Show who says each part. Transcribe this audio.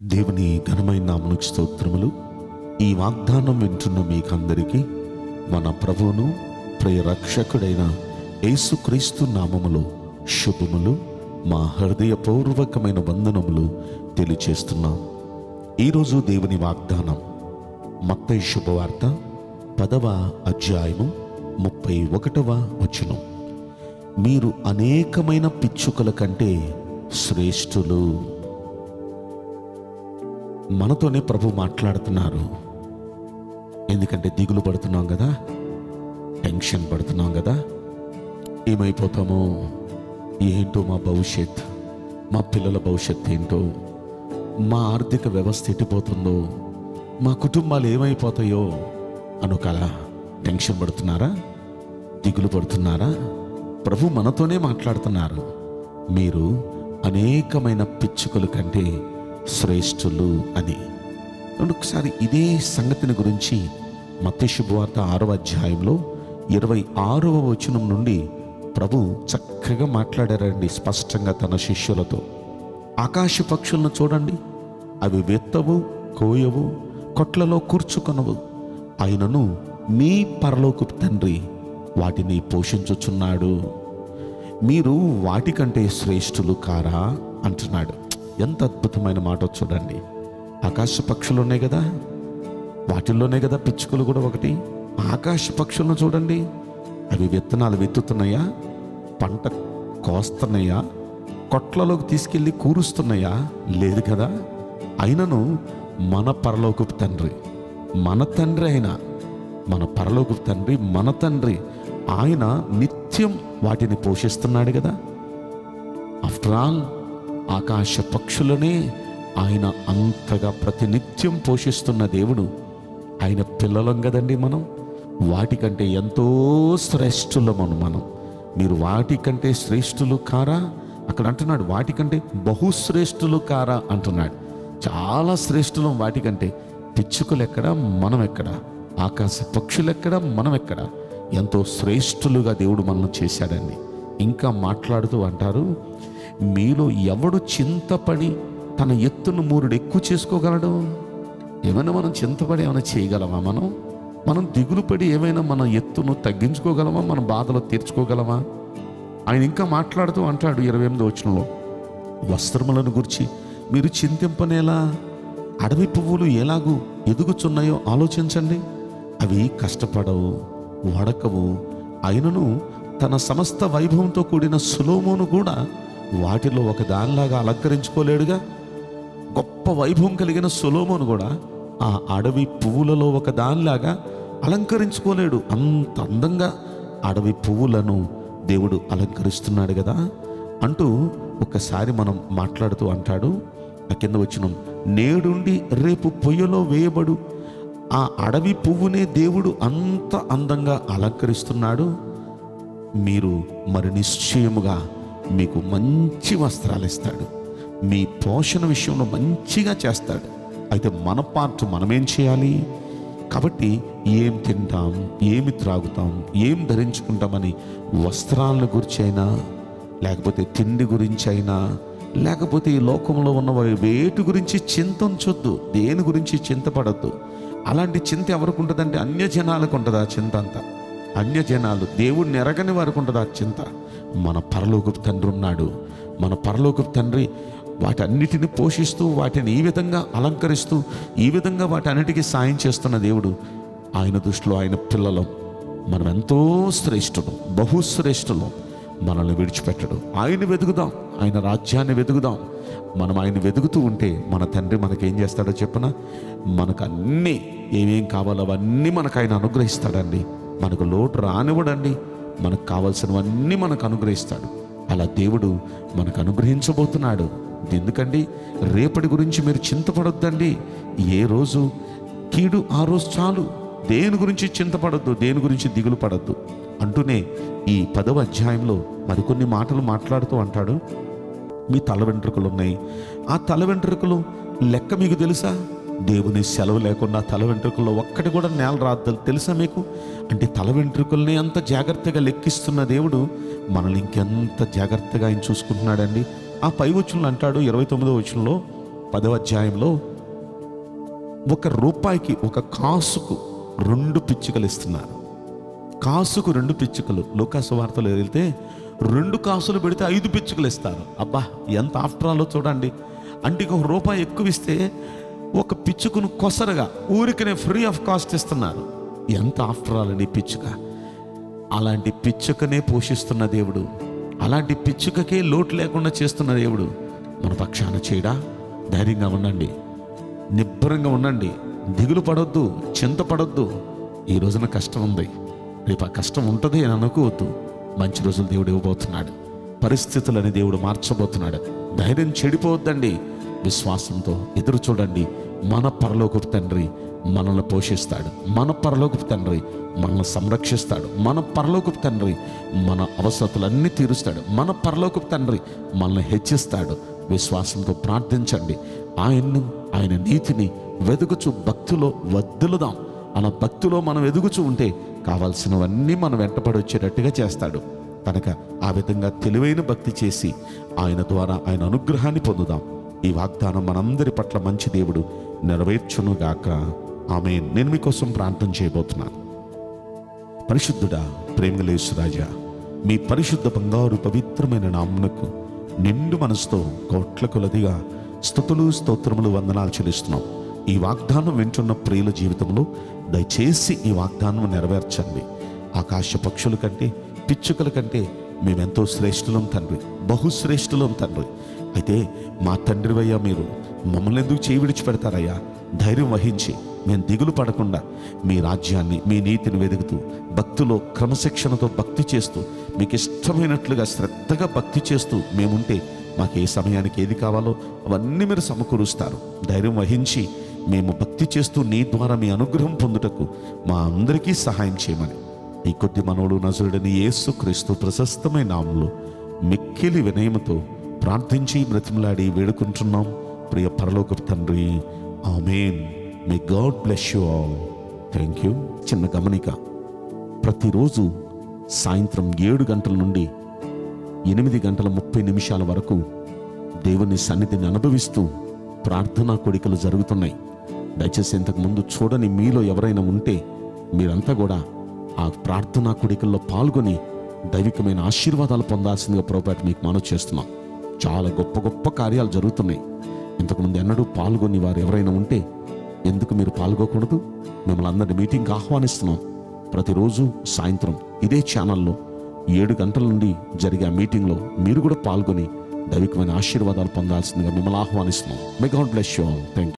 Speaker 1: దేవుని ఘనమైన నామనుకు స్తోత్రములు ఈ వాగ్దానం వింటున్న మీకందరికీ మన ప్రభువును ప్రియ రక్షకుడైన యేసుక్రీస్తు నామములో శుభములు మా హృదయపూర్వకమైన వందనములు తెలియచేస్తున్నాం ఈరోజు దేవుని వాగ్దానం మత్తయి శుభవార్త పదవ అధ్యాయము ముప్పై ఒకటవ వచనం మీరు అనేకమైన పిచ్చుకల కంటే శ్రేష్ఠులు మనతోనే ప్రభు మాట్లాడుతున్నారు ఎందుకంటే దిగులు పడుతున్నాం కదా టెన్షన్ పడుతున్నాం కదా ఏమైపోతామో ఏంటో మా భవిష్యత్ మా పిల్లల భవిష్యత్ ఏంటో మా ఆర్థిక వ్యవస్థ ఎట్టిపోతుందో మా కుటుంబాలు ఏమైపోతాయో అను కల టెన్షన్ పడుతున్నారా దిగులు పడుతున్నారా ప్రభు మనతోనే మాట్లాడుతున్నారు మీరు అనేకమైన పిచ్చుకల కంటే శ్రేష్ఠులు అని ఒకసారి ఇదే సంగతిని గురించి మత్య శుభవార్త ఆరవ అధ్యాయంలో ఇరవై ఆరవ వచనం నుండి ప్రభు చక్కగా మాట్లాడారండి స్పష్టంగా తన శిష్యులతో ఆకాశ పక్షులను చూడండి అవి వెత్తవు కోయవు కొట్లలో కూర్చుకొనవు అయినను మీ పరలోకు తండ్రి వాటిని పోషించుచున్నాడు మీరు వాటికంటే శ్రేష్ఠులు కారా అంటున్నాడు ఎంత అద్భుతమైన మాట చూడండి ఆకాశ పక్షులు ఉన్నాయి కదా వాటిల్లోనే కదా పిచ్చుకలు కూడా ఒకటి ఆకాశ పక్షులను చూడండి అవి విత్తనాలు విత్తుతున్నాయా పంట కోస్తున్నాయా కొట్లలోకి తీసుకెళ్ళి కూరుస్తున్నాయా లేదు కదా అయినను మన పరలోకు తండ్రి మన తండ్రి అయిన మన పరలోకు తండ్రి మన తండ్రి ఆయన నిత్యం వాటిని పోషిస్తున్నాడు కదా ఆఫ్టర్ ఆల్ ఆకాశ పక్షులనే ఆయన అంతగా ప్రతినిత్యం పోషిస్తున్న దేవుడు ఆయన పిల్లలం కదండి మనం వాటికంటే ఎంతో శ్రేష్ఠులమను మనం మీరు వాటికంటే శ్రేష్ఠులు కారా అక్కడ అంటున్నాడు వాటికంటే బహుశ్రేష్ఠులు కారా అంటున్నాడు చాలా శ్రేష్ఠులం వాటికంటే పిచ్చుకలు ఎక్కడ మనం ఎక్కడ ఆకాశ పక్షులు ఎక్కడ మనం ఎక్కడ ఎంతో శ్రేష్ఠులుగా దేవుడు మనల్ని చేశాడండి ఇంకా మాట్లాడుతూ అంటారు మీలో ఎవడు చింతపడి తన ఎత్తును మూరుడు ఎక్కువ చేసుకోగలడు ఏమైనా మనం చింతపడి ఏమైనా చేయగలమా మనం మనం దిగులు పడి ఏమైనా మన ఎత్తును తగ్గించుకోగలమా మన బాధలు తీర్చుకోగలమా ఆయన ఇంకా మాట్లాడుతూ అంటాడు ఇరవై ఎనిమిది వచనంలో వస్త్రములను గురించి మీరు చింతింపనేలా అడవి పువ్వులు ఎలాగూ ఎదుగుచున్నాయో ఆలోచించండి అవి కష్టపడవు వడకవు అయినను తన సమస్త వైభవంతో కూడిన సులోమును కూడా వాటిలో ఒక దానిలాగా అలంకరించుకోలేడుగా గొప్ప వైభవం కలిగిన సులోమును కూడా ఆ అడవి పువ్వులలో ఒక దానిలాగా అలంకరించుకోలేడు అంత అందంగా అడవి పువ్వులను దేవుడు అలంకరిస్తున్నాడు కదా అంటూ ఒకసారి మనం మాట్లాడుతూ అంటాడు ఆ కింద వచ్చిన నేడుండి రేపు పొయ్యలో వేయబడు ఆ అడవి పువ్వునే దేవుడు అంత అందంగా అలంకరిస్తున్నాడు మీరు మరి నిశ్చయముగా మీకు మంచి వస్త్రాలు ఇస్తాడు మీ పోషణ విషయంలో మంచిగా చేస్తాడు అయితే మన పార్ట్ మనమేం చేయాలి కాబట్టి ఏం తింటాం ఏమి త్రాగుతాం ఏం ధరించుకుంటామని వస్త్రాలను గురించి అయినా లేకపోతే తిండి గురించి అయినా లేకపోతే ఈ లోకంలో ఉన్న వారి వేటి గురించి చింతించొద్దు దేని గురించి చింతపడద్దు అలాంటి చింత ఎవరికి ఉంటుందంటే అన్య జనాలకు ఉంటుంది ఆ చింత అంతా అన్య జనాలు దేవుడిని ఎరగని వారికి ఉంటుంది ఆ చింత మన పరలోకపు తండ్రి ఉన్నాడు మన పరలోకపు తండ్రి వాటన్నిటిని పోషిస్తూ వాటిని ఈ విధంగా అలంకరిస్తూ ఈ విధంగా వాటన్నిటికీ సాయం చేస్తున్న దేవుడు ఆయన దృష్టిలో ఆయన పిల్లలం మనం ఎంతో శ్రేష్ఠులు బహుశ్రేష్ఠులు మనల్ని విడిచిపెట్టడు ఆయన వెతుకుదాం ఆయన రాజ్యాన్ని వెతుకుదాం మనం ఆయన వెతుకుతూ ఉంటే మన తండ్రి మనకేం చేస్తాడో చెప్పన మనకు అన్నీ ఏమేం కావాలో అవన్నీ మనకు ఆయన అనుగ్రహిస్తాడండి మనకు లోటు రానివ్వడండి మనకు కావాల్సినవన్నీ మనకు అనుగ్రహిస్తాడు అలా దేవుడు మనకు అనుగ్రహించబోతున్నాడు ఎందుకండి రేపటి గురించి మీరు చింతపడొద్దండి ఏ రోజు కీడు ఆ రోజు చాలు దేని గురించి చింతపడొద్దు దేని గురించి దిగులు పడద్దు అంటూనే ఈ పదవ అధ్యాయంలో మరికొన్ని మాటలు మాట్లాడుతూ అంటాడు మీ తల వెంట్రుకలు ఉన్నాయి ఆ తల వెంట్రుకలు లెక్క మీకు తెలుసా దేవుని సెలవు లేకుండా తల వెంట్రుకల్లో ఒక్కటి కూడా నేల రాద్దాలు తెలుసా మీకు అంటే తల వెంట్రుకల్ని అంత జాగ్రత్తగా లెక్కిస్తున్న దేవుడు మనల్ని ఇంకెంత జాగ్రత్తగా ఆయన చూసుకుంటున్నాడండి ఆ పై వచనంలో అంటాడు ఇరవై తొమ్మిదో వచనంలో పదవ అధ్యాయంలో ఒక రూపాయికి ఒక కాసుకు రెండు పిచ్చుకలు ఇస్తున్నారు కాసుకు రెండు పిచ్చుకలు లోకాసు వార్తలు వెళ్తే రెండు కాసులు పెడితే ఐదు పిచ్చుకలు ఇస్తారు అబ్బా ఎంత ఆఫ్టర్ ఆలో చూడండి అంటే ఇంక ఒక రూపాయి ఎక్కువ ఇస్తే ఒక పిచ్చుకను కొసరగా ఊరికనే ఫ్రీ ఆఫ్ కాస్ట్ ఇస్తున్నారు ఎంత ఆఫ్టర్ ఆల్ అండి పిచ్చుక అలాంటి పిచ్చుకనే పోషిస్తున్న దేవుడు అలాంటి పిచ్చుకకే లోటు లేకుండా చేస్తున్న దేవుడు మన పక్షాన చేయడా ధైర్యంగా ఉండండి నిబ్బరంగా ఉండండి దిగులు పడొద్దు చింతపడొద్దు ఈ రోజున కష్టం ఉంది రేపు ఆ కష్టం ఉంటుంది అని అనుకోవద్దు మంచి రోజులు దేవుడు ఇవ్వబోతున్నాడు పరిస్థితులని దేవుడు మార్చబోతున్నాడు ధైర్యం చెడిపోవద్దండి విశ్వాసంతో ఎదురు చూడండి మన పరలోకపు తండ్రి మనల్ని పోషిస్తాడు మన పరలోకపు తండ్రి మనల్ని సంరక్షిస్తాడు మన పరలోకపు తండ్రి మన అవసరతలన్నీ తీరుస్తాడు మన పరలోకపు తండ్రి మనల్ని హెచ్చిస్తాడు విశ్వాసంతో ప్రార్థించండి ఆయన్ను ఆయన నీతిని వెదుగుచు భక్తిలో వద్దులుదాం అలా భక్తిలో మనం ఎదుగుచూ ఉంటే కావాల్సినవన్నీ మనం వెంటపడి వచ్చేటట్టుగా చేస్తాడు కనుక ఆ విధంగా తెలివైన భక్తి చేసి ఆయన ద్వారా ఆయన అనుగ్రహాన్ని పొందుదాం ఈ వాగ్దానం మనందరి పట్ల మంచి దేవుడు నెరవేర్చునుగాక ఆమె నేను మీకోసం ప్రార్థన చేయబోతున్నాను పరిశుద్ధుడా ప్రేమలేసురాజా మీ పరిశుద్ధ బంగారు పవిత్రమైన నామునకు నిండు మనసుతో కోట్ల కొలదిగా స్థుతులు స్తోత్రములు వందనాలు చెల్లిస్తున్నాం ఈ వాగ్దానం వింటున్న ప్రియుల జీవితంలో దయచేసి ఈ వాగ్దానం నెరవేర్చండి ఆకాశ పక్షుల కంటే పిచ్చుకల కంటే మేమెంతో శ్రేష్ఠులం తండ్రి బహుశ్రేష్ఠులం తండ్రి అయితే మా తండ్రివయ్యా మీరు మమ్మల్ని ఎందుకు చేయి విడిచిపెడతారయ్యా ధైర్యం వహించి మేము దిగులు పడకుండా మీ రాజ్యాన్ని మీ నీతిని వెతుకుతూ భక్తిలో క్రమశిక్షణతో భక్తి చేస్తూ మీకు ఇష్టమైనట్లుగా శ్రద్ధగా భక్తి చేస్తూ మేముంటే మాకు ఏ సమయానికి ఏది కావాలో అవన్నీ మీరు సమకూరుస్తారు ధైర్యం వహించి మేము భక్తి చేస్తూ నీ ద్వారా మీ అనుగ్రహం పొందుటకు మా అందరికీ సహాయం చేయమని ఈ కొద్ది మనవుడు నజరుడని యేసు క్రీస్తు ప్రశస్తమైన నామంలో మిక్కిలి వినయముతో ప్రార్థించి బ్రతిమలాడి వేడుకుంటున్నాం ప్రియ పరలోకపు తండ్రి amen may God bless you all thank you చిన్న గమనిక ప్రతిరోజు సాయంత్రం ఏడు గంటల నుండి ఎనిమిది గంటల ముప్పై నిమిషాల వరకు దేవుని సన్నిధిని అనుభవిస్తూ ప్రార్థనా కోడికలు జరుగుతున్నాయి దయచేసి ఇంతకు ముందు చూడని మీలో ఎవరైనా ఉంటే మీరంతా కూడా ఆ ప్రార్థనా కోడికల్లో పాల్గొని దైవికమైన ఆశీర్వాదాలు పొందాల్సిందిగా ప్రభుపేట మీకు మనవి చేస్తున్నాం చాలా గొప్ప గొప్ప కార్యాలు జరుగుతున్నాయి ఇంతకుముందు ఎన్నడూ పాల్గొని వారు ఎవరైనా ఉంటే ఎందుకు మీరు పాల్గొకూడదు మిమ్మల్ని అందరినీ మీటింగ్కి ఆహ్వానిస్తున్నాం ప్రతిరోజు సాయంత్రం ఇదే ఛానల్లో ఏడు గంటల నుండి జరిగే ఆ మీటింగ్లో మీరు కూడా పాల్గొని దైవికమైన ఆశీర్వాదాలు పొందాల్సిందిగా మిమ్మల్ని ఆహ్వానిస్తున్నాం may God bless you all thank